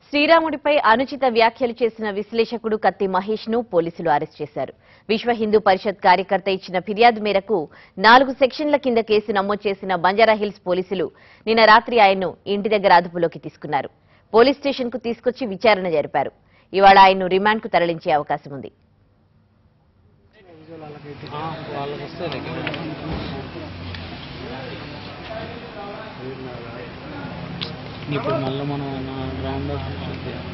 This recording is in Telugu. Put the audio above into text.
శ్రీరాముడిపై అనుచిత వ్యాఖ్యలు చేసిన విశ్లేషకుడు కత్తి మహేష్ ను పోలీసులు అరెస్ట్ చేశారు విశ్వ హిందూ పరిషత్ కార్యకర్త ఇచ్చిన ఫిర్యాదు మేరకు నాలుగు సెక్షన్ల కింద కేసు నమోదు చేసిన బంజారాహిల్స్ పోలీసులు నిన్న రాత్రి ఆయన్ను ఇంటి దగ్గర అదుపులోకి తీసుకున్నారు పోలీస్ స్టేషన్ కు తీసుకొచ్చి విచారణ జరిపారు ఇవాళ ఆయన్ను రిమాండ్ కు తరలించే అవకాశం ఉంది వాళ్ళకి వస్తుంది ఇప్పుడు మళ్ళీ మనం రౌండ్ అప్